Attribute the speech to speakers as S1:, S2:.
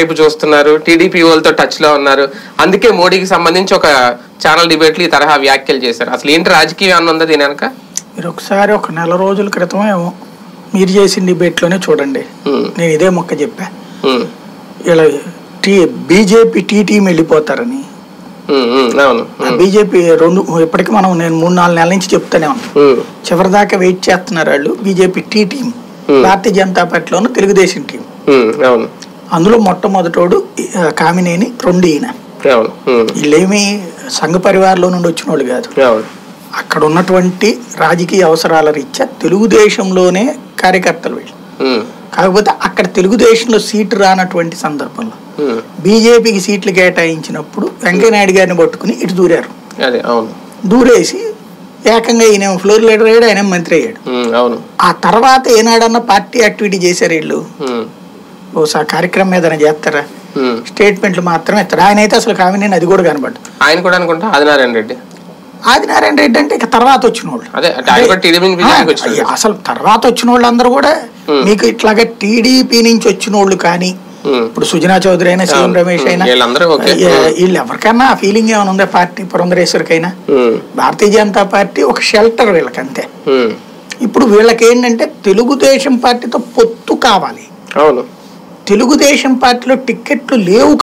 S1: వైపు చూస్తున్నారు టీడీపీ వాళ్ళతో టచ్ లో ఉన్నారు అందుకే మోడీకి సంబంధించి ఒక ఛానల్ డిబేట్లు ఈ తరహా వ్యాఖ్యలు చేశారు అసలు ఏంటి రాజకీయం అన్న ఉందా దీని వెనక
S2: మీరు ఒకసారి ఒక నెల రోజుల క్రితం ఏమో మీరు చేసిన డిబేట్లోనే చూడండి
S1: ఉమ్,
S2: నేను ఇదే మొక్క చెప్పా
S1: ఉమ్,
S2: ఇలా టీ బీజేపీ టీ టీం వెళ్ళిపోతారని
S1: ఉమ్, ఉమ్, అవును ఉమ్,
S2: బీజేపీ రెండు ఇప్పటికి మనం నేను మూడు నాలుగు నెలల నుంచి చెప్తానే ఉన్నాను
S1: ఉమ్,
S2: చివరిదాకా వెయిట్ చేస్తున్నారు వాళ్ళు BJP T team
S1: Hmm.
S2: Bharatiya Janata పార్టీలోను తెలుగుదేశం టీం
S1: ఉమ్, అవును
S2: అందులో మొట్టమొదటోడు ఆ, కామినేని రెండు ఈయన
S1: అవును ఉమ్,
S2: వీళ్ళేమి సంఘ పరివారంలో నుండి వచ్చిన వాళ్ళు కాదు
S1: అవును
S2: అక్కడ ఉన్నటువంటి రాజకీయ అవసరాల రీత్యా తెలుగుదేశంలోనే కార్యకర్తలు వీళ్ళు
S1: ఉమ్,
S2: కాకపోతే అక్కడ తెలుగుదేశంలో సీటు రానటువంటి సందర్భంలో
S1: ఉమ్,
S2: బీజేపీకి సీట్లు కేటాయించినప్పుడు వెంకయ్యనాయుడు గారిని పట్టుకుని ఇటు దూరారు
S1: అదే అవును
S2: దూరేసి ఏకంగా ఈయన ఫ్లోర్ లీడర్ అయ్యాడు ఆయన మంత్రి అయ్యాడు
S1: ఉమ్, అవును
S2: ఆ తర్వాత ఏనాడన్నా పార్టీ యాక్టివిటీ చేశారు వీళ్ళు
S1: ఉమ్,
S2: ఓసారి కార్యక్రమం ఏదైనా చేస్తారా
S1: ఉమ్.
S2: స్టేట్మెంట్లు మాత్రమే ఇస్తారు ఆయన అయితే అసలు కామినేని అది కూడా కనబడ్డు
S1: ఆయన కూడా అనుకుంటా ఆదినారాయణ రెడ్డి
S2: ఆదినారాయణ రెడ్డి అంటే ఇక తర్వాత వచ్చిన వాళ్ళు
S1: అదే అంటే ఆయన కూడా టీడీపీ నుంచి బీజేపీకి
S2: ఆ,
S1: వచ్చాడు
S2: అసలు తర్వాత వచ్చిన వాళ్ళందరూ కూడా మీకు ఇట్లాగా టీడీపీ నుంచి వచ్చిన వాళ్ళు కానీ
S1: ఉమ్,
S2: ఇప్పుడు సుజనా చౌదరి అయినా సీఎం
S1: అవును.
S2: రమేష్ అయినా
S1: వీళ్ళందరూ ఓకే.
S2: ఏ- వీళ్ళు ఎవరికైనా ఆ ఫీలింగ్ ఏమైనా ఉందా పార్టీ పురంధరేశ్వరికైనా
S1: ఉమ్,
S2: భారతీయ జనతా పార్టీ ఒక షెల్టర్ వీళ్ళకి అంతే
S1: ఉమ్,
S2: ఇప్పుడు వీళ్ళకి ఏంటంటే తెలుగుదేశం పార్టీతో పొత్తు కావాలి
S1: అవును
S2: తెలుగుదేశం పార్టీలో టిక్కెట్లు లేవు